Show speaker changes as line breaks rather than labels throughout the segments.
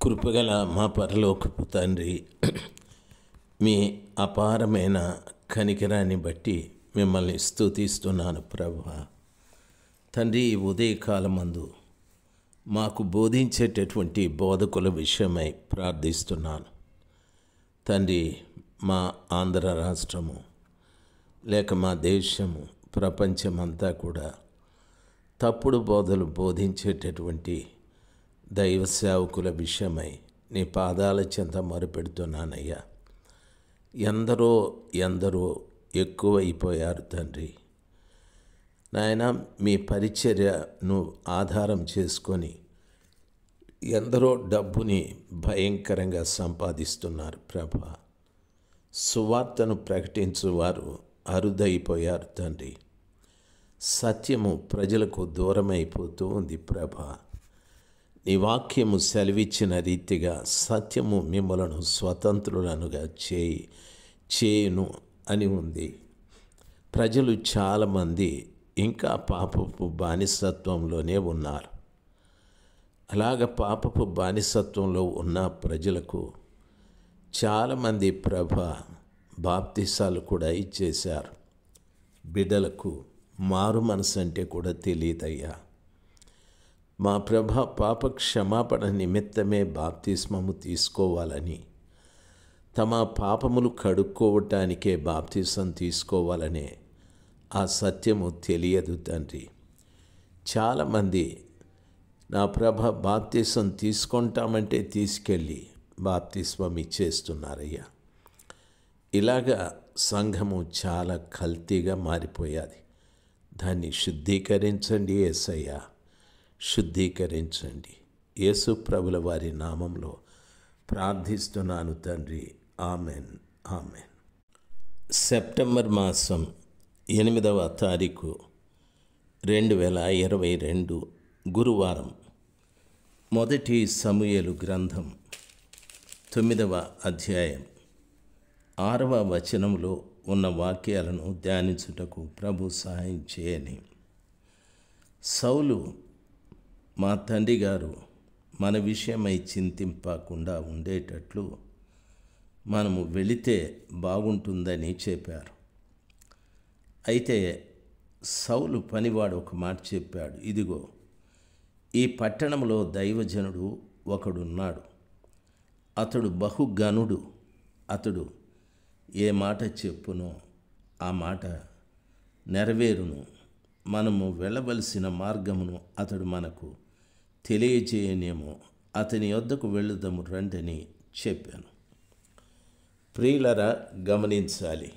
కృపగల మా పరలోకపు తండ్రి మీ అపారమైన కనికరాన్ని బట్టి మిమ్మల్ని స్తుతిస్తున్నాను ప్రభు తండ్రి ఈ ఉదయకాలమందు మాకు బోధించేటటువంటి బోధకుల విషయమై ప్రార్థిస్తున్నాను తండ్రి మా ఆంధ్ర రాష్ట్రము లేక మా దేశము ప్రపంచమంతా కూడా తప్పుడు బోధలు బోధించేటటువంటి దైవ సేవకుల విషయమై నీ పాదాల చెంత మొరుపెడుతున్నానయ్యా ఎందరో ఎందరో ఎక్కువైపోయారు తండ్రి నాయన మీ పరిచర్యను ఆధారం చేసుకొని ఎందరో డబ్బుని భయంకరంగా సంపాదిస్తున్నారు ప్రభ సువార్తను ప్రకటించువారు అరుదైపోయారు తండ్రి సత్యము ప్రజలకు దూరమైపోతూ ఉంది ప్రభ నీ వాక్యము సెలవిచ్చిన రీతిగా సత్యము మిమ్మలను స్వతంత్రులనుగా చేయి చేయును అని ఉంది ప్రజలు చాలామంది ఇంకా పాపపు బానిసత్వంలోనే ఉన్నారు అలాగ పాపపు బానిసత్వంలో ఉన్న ప్రజలకు చాలామంది ప్రభ బాప్తిసాలు కూడా ఇచ్చేశారు బిడ్డలకు మారు మనసు అంటే కూడా తెలియదయ్యా మా ప్రభ పాప క్షమాపణ నిమిత్తమే బాప్తిస్మము తీసుకోవాలని తమ పాపములు కడుక్కోవటానికే బాప్తిసం తీసుకోవాలనే ఆ సత్యము తెలియదు తండ్రి చాలామంది నా ప్రభ బాప్తిసం తీసుకుంటామంటే తీసుకెళ్ళి బాప్తిస్మం ఇచ్చేస్తున్నారయ్యా ఇలాగా సంఘము చాలా కల్తీగా మారిపోయాది దాన్ని శుద్ధీకరించండి ఏసయ్యా శుద్ధీకరించండి యేసు ప్రభుల వారి నామంలో ప్రార్థిస్తున్నాను తండ్రి ఆమెన్ ఆమెన్ సెప్టెంబర్ మాసం ఎనిమిదవ తారీఖు రెండు వేల ఇరవై రెండు గురువారం మొదటి సమూయేలు గ్రంథం తొమ్మిదవ అధ్యాయం ఆరవ వచనంలో ఉన్న వాక్యాలను ధ్యానించుటకు ప్రభు సహాయం చేయని సౌలు మా తండ్రి గారు మన విషయమై చింతింపకుండా ఉండేటట్లు మనము వెళితే బాగుంటుందని చెప్పారు అయితే సౌలు పనివాడు ఒక మాట చెప్పాడు ఇదిగో ఈ పట్టణంలో దైవజనుడు ఒకడున్నాడు అతడు బహుగనుడు అతడు ఏ మాట చెప్పునో ఆ మాట నెరవేరును మనము వెళ్ళవలసిన మార్గమును అతడు మనకు తెలియజేయనేమో అతని వద్దకు వెళ్ళుదాము రండని చెప్పాను ప్రియులరా గమనించాలి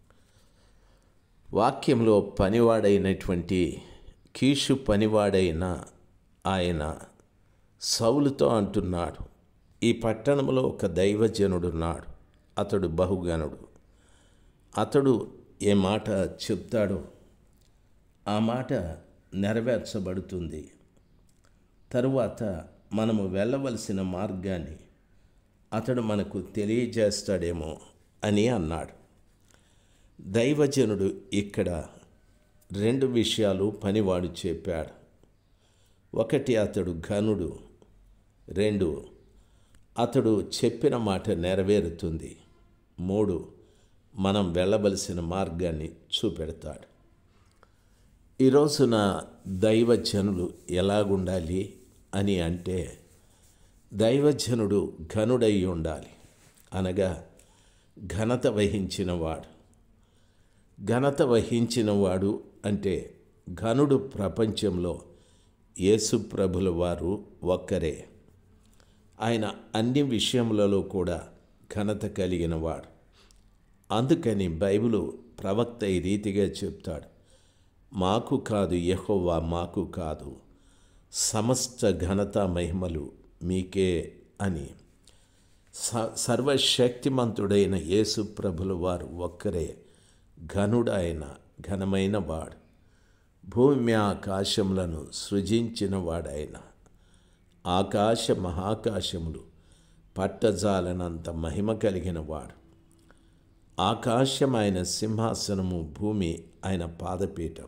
వాక్యంలో పనివాడైనటువంటి కీషు పనివాడైన ఆయన సౌలుతో అంటున్నాడు ఈ పట్టణంలో ఒక దైవజనుడున్నాడు అతడు బహుగనుడు అతడు ఏ మాట చెప్తాడో ఆ మాట నెరవేర్చబడుతుంది తరువాత మనము వెళ్ళవలసిన మార్గాన్ని అతడు మనకు తెలియజేస్తాడేమో అని అన్నాడు దైవజనుడు ఇక్కడ రెండు విషయాలు పనివాడు చెప్పాడు ఒకటి అతడు ఘనుడు రెండు అతడు చెప్పిన మాట నెరవేరుతుంది మూడు మనం వెళ్ళవలసిన మార్గాన్ని చూపెడతాడు ఈ రోజున దైవజనులు ఎలాగుండాలి అని అంటే దైవజనుడు ఘనుడై ఉండాలి అనగా ఘనత వహించినవాడు ఘనత వహించినవాడు అంటే ఘనుడు ప్రపంచంలో యేసు ప్రభుల వారు ఒక్కరే ఆయన అన్ని విషయములలో కూడా ఘనత కలిగినవాడు అందుకని బైబిలు ప్రవక్త ఈ రీతిగా చెప్తాడు మాకు కాదు యహోవా మాకు కాదు సమస్త ఘనత మహిమలు మీకే అని స సర్వశక్తిమంతుడైన యేసు ప్రభుల వారు ఒక్కరే ఘనుడైన ఘనమైన వాడు భూమి ఆకాశములను సృజించిన వాడైన ఆకాశ మహాకాశములు పట్టజాలనంత మహిమ కలిగిన వాడు ఆకాశం ఆయన సింహాసనము భూమి ఆయన పాదపీఠం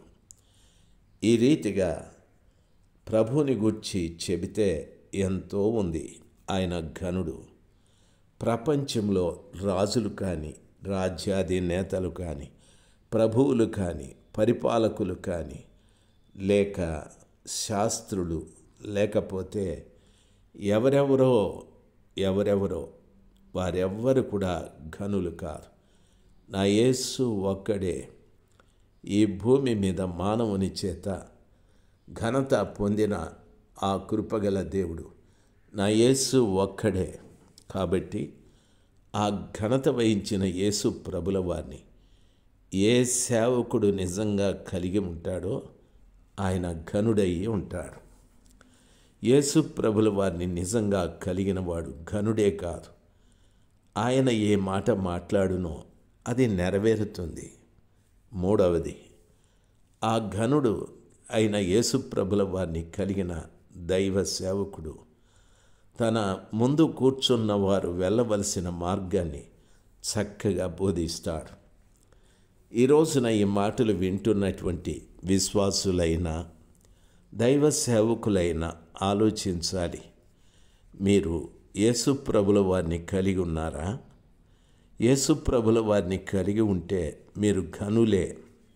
ఈ రీతిగా ప్రభుని గుర్చి చెబితే ఎంతో ఉంది ఆయన ఘనుడు ప్రపంచంలో రాజులు కానీ రాజ్యాధినేతలు కానీ ప్రభువులు కానీ పరిపాలకులు కానీ లేక శాస్త్రులు లేకపోతే ఎవరెవరో ఎవరెవరో వారెవ్వరు కూడా ఘనులు కారు నా యేసు ఒక్కడే ఈ భూమి మీద మానవుని చేత ఘనత పొందిన ఆ కృపగల దేవుడు నా యేసు ఒక్కడే కాబట్టి ఆ ఘనత వహించిన యేసు ప్రభుల వారిని ఏ సేవకుడు నిజంగా కలిగి ఉంటాడో ఆయన ఘనుడయ్యి ఉంటాడు యేసు ప్రభుల వారిని నిజంగా కలిగిన వాడు ఘనుడే కాదు ఆయన ఏ మాట మాట్లాడునో అది నెరవేరుతుంది మూడవది ఆ ఘనుడు అయిన యేసుప్రభుల వారిని కలిగిన దైవ సేవకుడు తన ముందు కూర్చున్న వారు వెళ్ళవలసిన మార్గాన్ని చక్కగా బోధిస్తాడు ఈ రోజున ఈ మాటలు వింటున్నటువంటి విశ్వాసులైన దైవ సేవకులైన ఆలోచించాలి మీరు యేసుప్రభుల వారిని కలిగి ఉన్నారా యేసుప్రభుల వారిని కలిగి ఉంటే మీరు ఘనులే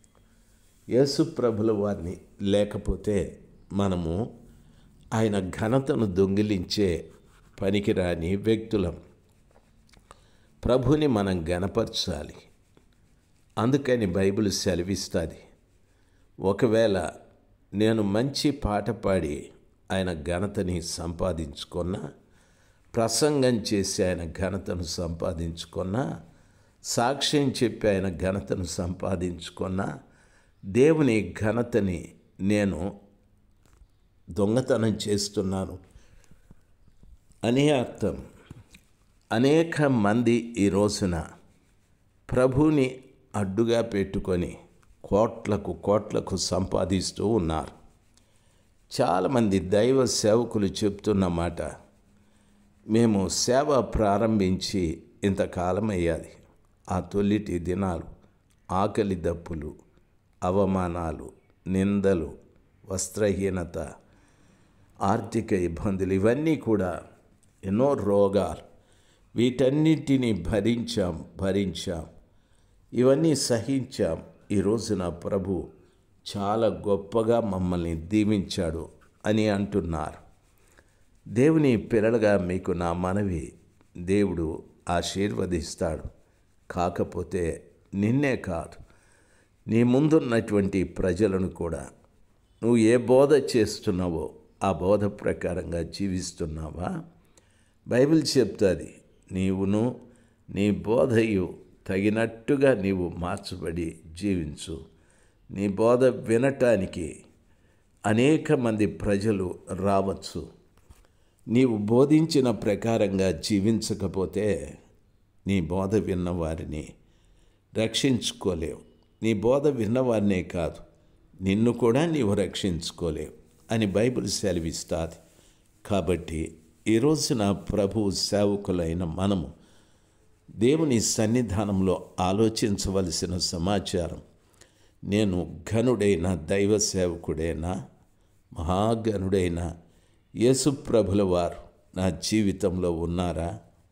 యేసుప్రభుల వారిని లేకపోతే మనము ఆయన ఘనతను దొంగిలించే పనికిరాని వ్యక్తులం ప్రభుని మనం గనపరచాలి అందుకని బైబిల్ సెలవిస్తుంది ఒకవేళ నేను మంచి పాట పాడి ఆయన ఘనతని సంపాదించుకున్నా ప్రసంగం చేసి ఆయన ఘనతను సంపాదించుకున్నా సాక్ష్యం చెప్పి ఆయన ఘనతను సంపాదించుకున్నా దేవుని ఘనతని నేను దొంగతనం చేస్తున్నాను అనే అర్థం అనేక మంది ఈ రోజున ప్రభుని అడ్డుగా పెట్టుకొని కోట్లకు కోట్లకు సంపాదిస్తూ ఉన్నారు చాలామంది దైవ సేవకులు చెప్తున్న మాట మేము సేవ ప్రారంభించి ఇంతకాలం అయ్యాది ఆ తొలిటి దినాలు ఆకలి దప్పులు అవమానాలు నిందలు వస్త్రహీనత ఆర్థిక ఇబ్బందులు ఇవన్నీ కూడా ఎన్నో రోగాలు వీటన్నిటిని భరించాం భరించాం ఇవన్నీ సహించాం ఈ రోజున ప్రభు చాలా గొప్పగా మమ్మల్ని దీవించాడు అని అంటున్నారు దేవుని పిల్లలుగా మీకు నా మనవి దేవుడు ఆశీర్వదిస్తాడు కాకపోతే నిన్నే కాదు నీ ముందున్నటువంటి ప్రజలను కూడా నువ్వు ఏ బోధ చేస్తున్నావో ఆ బోధ ప్రకారంగా జీవిస్తున్నావా బైబిల్ చెప్తుంది నీవును నీ బోధయు తగినట్టుగా నీవు మార్చబడి జీవించు నీ బోధ వినటానికి అనేక మంది ప్రజలు రావచ్చు నీవు బోధించిన ప్రకారంగా జీవించకపోతే నీ బోధ విన్న వారిని రక్షించుకోలేవు నీ బోధ విన్నవారినే కాదు నిన్ను కూడా నీవు రక్షించుకోలేవు అని బైబిల్ సెలవిస్తుంది కాబట్టి ఈ రోజున ప్రభు సేవకులైన మనము దేవుని సన్నిధానంలో ఆలోచించవలసిన సమాచారం నేను ఘనుడైన దైవ సేవకుడైన మహాగణుడైన యేసుప్రభుల వారు నా జీవితంలో ఉన్నారా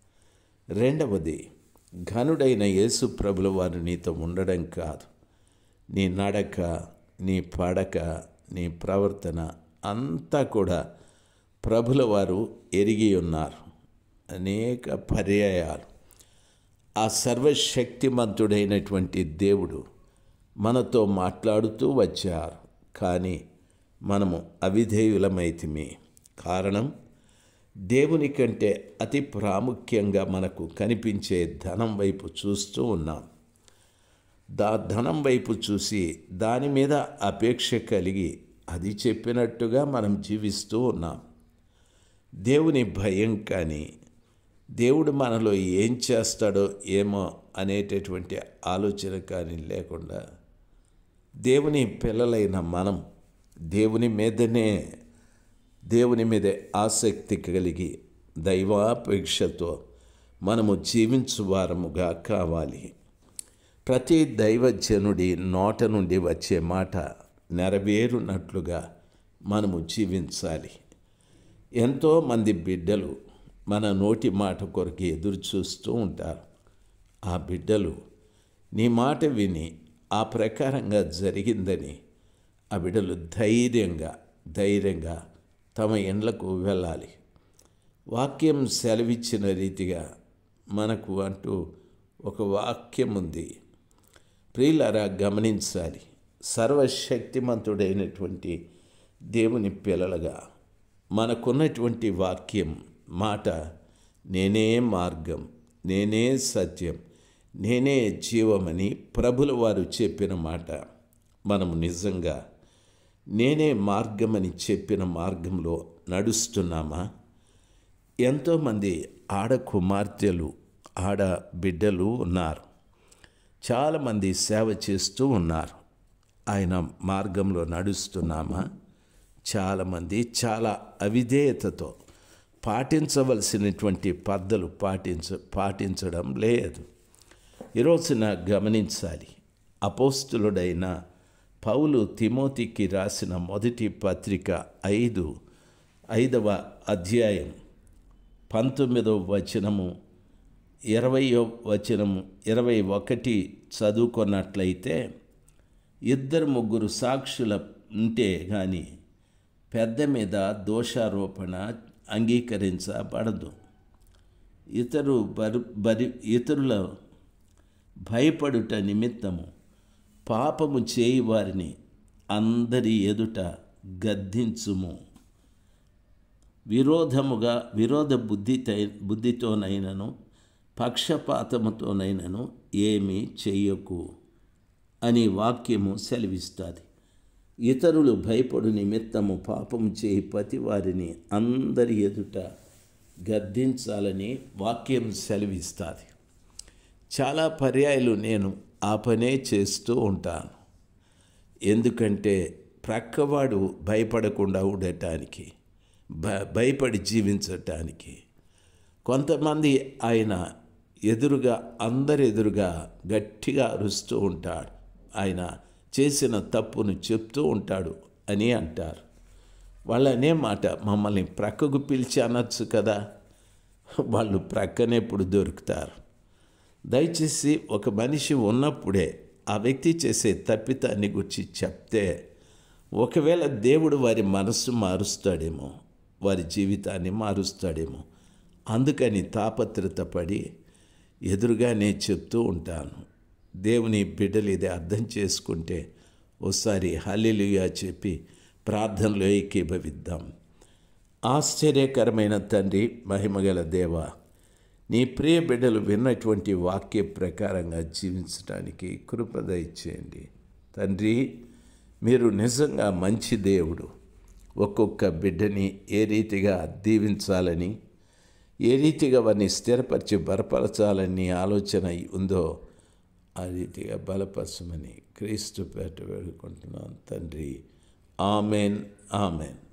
రెండవది ఘనుడైన యేసుప్రభుల వారు నీతో ఉండడం కాదు నీ నడక నీ పడక నీ ప్రవర్తన అంతా కూడా ప్రభుల వారు ఎరిగి ఉన్నారు అనేక పర్యాయాలు ఆ సర్వశక్తిమంతుడైనటువంటి దేవుడు మనతో మాట్లాడుతూ వచ్చారు కానీ మనము అవిధేయులమైతిమి కారణం దేవుని కంటే అతి ప్రాముఖ్యంగా మనకు కనిపించే ధనం వైపు చూస్తూ ఉన్నాం దా ధనం వైపు చూసి దాని మీద అపేక్ష కలిగి అది చెప్పినట్టుగా మనం జీవిస్తూ ఉన్నాం దేవుని భయం కానీ దేవుడు మనలో ఏం చేస్తాడో ఏమో అనేటటువంటి ఆలోచన కానీ లేకుండా దేవుని పిల్లలైన మనం దేవుని మీదనే దేవుని మీదే ఆసక్తి కలిగి దైవాపేక్షతో మనము జీవించువారముగా కావాలి ప్రతి దైవజనుడి నోట నుండి వచ్చే మాట నెరవేరునట్లుగా మనము జీవించాలి ఎంతోమంది బిడ్డలు మన నోటి మాట కొరకు ఎదురు చూస్తూ ఉంటారు ఆ బిడ్డలు నీ మాట విని ఆ ప్రకారంగా జరిగిందని ఆ బిడ్డలు ధైర్యంగా ధైర్యంగా తమ ఇండ్లకు వెళ్ళాలి వాక్యం సెలవిచ్చిన రీతిగా మనకు అంటూ ఒక వాక్యం ఉంది ప్రియులరా గమనించాలి సర్వశక్తిమంతుడైనటువంటి దేవుని పిల్లలుగా మనకున్నటువంటి వాక్యం మాట నేనే మార్గం నేనే సత్యం నేనే జీవమని ప్రభుల వారు చెప్పిన మాట మనం నిజంగా నేనే మార్గమని చెప్పిన మార్గంలో నడుస్తున్నామా ఎంతోమంది ఆడ కుమార్తెలు ఆడ బిడ్డలు ఉన్నారు చాలామంది సేవ చేస్తూ ఉన్నారు ఆయన మార్గంలో నడుస్తున్నామా చాలామంది చాలా అవిధేయతతో పాటించవలసినటువంటి పద్ధతులు పాటించ పాటించడం లేదు ఈరోజున గమనించాలి అపోస్తులుడైన పౌలు తిమోతికి రాసిన మొదటి పత్రిక ఐదు ఐదవ అధ్యాయం పంతొమ్మిదవ వచనము ఇరవయో వచనము ఇరవై ఒకటి చదువుకున్నట్లయితే ఇద్దరు ముగ్గురు సాక్షుల ఉంటే కానీ పెద్ద మీద దోషారోపణ అంగీకరించబడదు ఇతరు బరు బరి ఇతరుల భయపడుట నిమిత్తము పాపము చేయి వారిని అందరి ఎదుట గద్దించుము విరోధముగా విరోధ బుద్ధి బుద్ధితోనైనను పక్షపాతముతోనైనను ఏమీ చెయ్యకు అని వాక్యము సెలవిస్తుంది ఇతరులు భయపడు నిమిత్తము పాపము చేయి పతి వారిని అందరి ఎదుట గద్దించాలని వాక్యం సెలవిస్తుంది చాలా పర్యాయాలు నేను ఆ పనే చేస్తూ ఉంటాను ఎందుకంటే ప్రక్కవాడు భయపడకుండా ఉండటానికి భ భయపడి జీవించటానికి కొంతమంది ఆయన ఎదురుగా అందరి ఎదురుగా గట్టిగా అరుస్తూ ఉంటాడు ఆయన చేసిన తప్పును చెప్తూ ఉంటాడు అని అంటారు వాళ్ళు అనే మాట మమ్మల్ని ప్రక్కకు పిలిచి అనొచ్చు కదా వాళ్ళు ప్రక్కనే ఇప్పుడు దొరుకుతారు దయచేసి ఒక మనిషి ఉన్నప్పుడే ఆ వ్యక్తి చేసే తప్పితాన్ని గురించి చెప్తే ఒకవేళ దేవుడు వారి మనస్సు మారుస్తాడేమో వారి జీవితాన్ని మారుస్తాడేమో అందుకని తాపత్రతపడి ఎదురుగానే చెప్తూ ఉంటాను దేవుని బిడ్డలు ఇది అర్థం చేసుకుంటే ఒకసారి హల్లిలుగా చెప్పి ప్రార్థనలో ఏకీభవిద్దాం ఆశ్చర్యకరమైన తండ్రి మహిమగల దేవ నీ ప్రియ బిడ్డలు విన్నటువంటి వాక్య ప్రకారంగా జీవించడానికి కృపద ఇచ్చేయండి తండ్రి మీరు నిజంగా మంచి దేవుడు ఒక్కొక్క బిడ్డని ఏ రీతిగా దీవించాలని ఏ రీతిగా వారిని స్థిరపరిచి బలపరచాలని ఆలోచన ఉందో ఆ రీతిగా బలపరచమని క్రీస్తు పేట వేడుకుంటున్నాను తండ్రి ఆమెన్ ఆమెన్